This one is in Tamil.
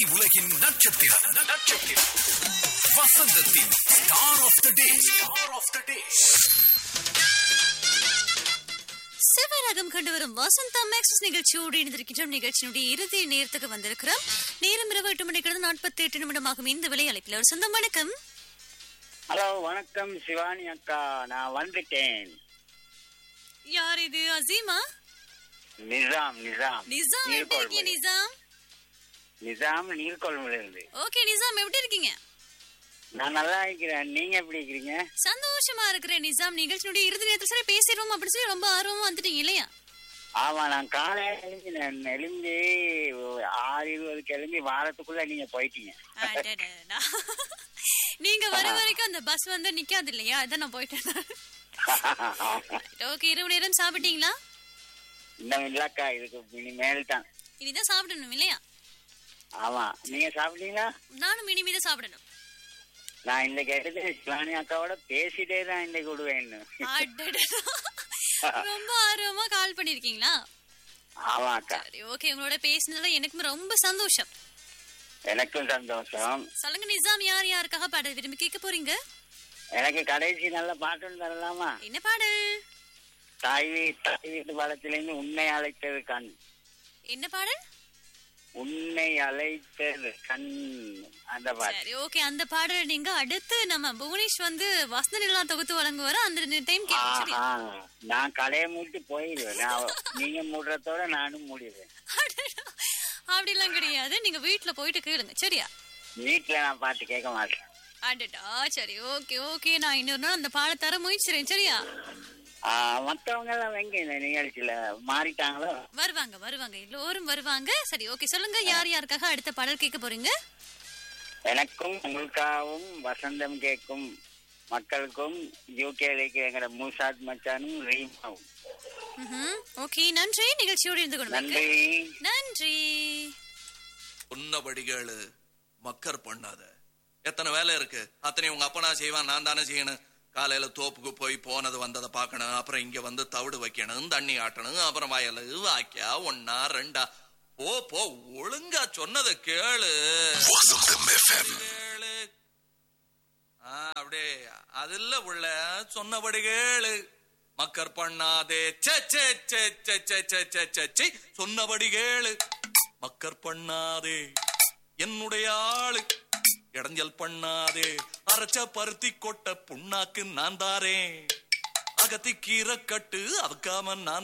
திரை உலகின் நட்சத்திரம் நட்சத்திரம் வசந்தத்தின் star of the day star of the day சிவராகம் கண்டு வரும் வசந்தா மேக்ஸஸ் நிகழ்ச்சியோடு இணைந்திருக்கின்றோம் நிகழ்ச்சியினுடைய இறுதி நேரத்துக்கு வந்திருக்கிறோம் நேரம் இரவு எட்டு மணிக்கிறது நாற்பத்தி எட்டு நிமிடமாகும் இந்த விலை அழைப்பில் ஒரு சொந்தம் வணக்கம் ஹலோ வணக்கம் சிவானி அக்கா நான் வந்துட்டேன் யார் இது அசீமா நிசாம் நிசாம் நிசாம் எப்படி இருக்கீங்க நீர்கொழும்பு நிசாம் நிசாம் நீர்கொழும்புல இருந்து ஓகே நிசாம் எப்படி இருக்கீங்க நான் நல்லா இருக்கிறேன் நீங்க எப்படி இருக்கிறீங்க சந்தோஷமா இருக்கிறேன் நிசாம் நிகழ்ச்சியினுடைய இறுதி நேரத்தில் சரி பேசிடுவோம் அப்படின்னு சொல்லி ரொம்ப ஆர்வமா வந்துட்டீங்க இல்லையா ஆமா நான் காலையில எழுந்தினேன் எழும்பி ஆறு இருபதுக்கு எழும்பி வாரத்துக்குள்ள நீங்க போயிட்டீங்க அடடடடா. நீங்க வர வரைக்கும் அந்த பஸ் வந்து நிக்காது இல்லையா அதான் நான் போயிட்டேன் ஓகே இரவு நேரம் சாப்பிட்டீங்களா இன்னும் இல்லக்கா இதுக்கு இனிமேல் தான் இனிதான் சாப்பிடணும் இல்லையா ஆமா நீங்க சாப்பிட்டீங்களா நானும் இனிமேதான் சாப்பிடணும் நான் இந்த கேட்டது சிவானி அக்காவோட பேசிட்டே தான் இன்னைக்கு விடுவேன் அடடடா. ரொம்ப ஆர்வமா கால் பண்ணிருக்கீங்களா ஆமா அக்கா சரி ஓகே உங்களோட பேசினதுல எனக்கும் ரொம்ப சந்தோஷம் எனக்கும் சந்தோஷம் சொல்லுங்க நிசாம் யார் யாருக்காக பாட விரும்பி கேட்க போறீங்க எனக்கு கடைசி நல்ல பாட்டுன்னு தரலாமா என்ன பாடல் தாய் வீ- தாய் வீட்டு பாலத்திலிருந்து உன்னை அழைத்தது கண் என்ன பாடல் உன்னை அழைத்தது கண் அந்த பாட்டு சரி ஓகே அந்த பாடலை நீங்க அடுத்து நம்ம புவனேஷ் வந்து வசந்த நிலா தொகுத்து வழங்குவாரு அந்த டைம் கேட்கும் சரியா ஆஹா, நான் கடையை மூட்டி போயிடுவேன் நான் நீங்க மூடுறதோட நானும் மூடிடுவேன் அடடா. அப்படிலாம் கிடையாது நீங்க வீட்ல போயிட்டு கேளுங்க சரியா வீட்டுல நான் பாட்டு கேட்க மாட்டேன் அடடா சரி ஓகே ஓகே நான் இன்னொரு நாள் அந்த பாட தர முயற்சிறேன் சரியா ஆஹ், மத்தவங்க எல்லாம் எங்க இந்த நிகழ்ச்சியில மாறிட்டாங்களோ வருவாங்க வருவாங்க எல்லோரும் வருவாங்க சரி ஓகே சொல்லுங்க யார் யாருக்காக அடுத்த பாடல் கேட்க போறீங்க எனக்கும் உங்களுக்காகவும் வசந்தம் கேட்கும் மக்களுக்கும் யூகேலைக்கு எங்கட மூசாத் மச்சானும் ரீமாவும் ம்ஹும். ஓகே நன்றி நிகழ்ச்சியோடு இருந்து கொண்டு நன்றி நன்றி உன்னபடி கேளு மக்கர் பண்ணாத எத்தனை வேலை இருக்கு அத்தனை உங்க அப்பனா செய்வான் நான் தானே செய்யணும் காலையில தோப்புக்கு போய் போனது வந்ததை பார்க்கணும் அப்புறம் இங்க வந்து தவிடு வைக்கணும் தண்ணி ஆட்டணும் அப்புறம் வயலு வாக்கியா ஒன்னா ரெண்டா போ போ ஒழுங்கா சொன்னதை கேளு வசந்தம் எஃப்எம் கேளு ஆ, அப்படியே அதில் உள்ள சொன்னபடி கேளு மக்கர் பண்ணாதே சே சே சே சே சே சே சே சே சே சொன்னபடி கேளு மக்கர் பண்ணாதே என்னுடைய ஆளு இடைஞ்சல் பண்ணாதே அரைச்ச பருத்தி கொட்ட புண்ணாக்கு நான் தாரேன் அகத்தி கீரை கட்டு அவக்காம நான்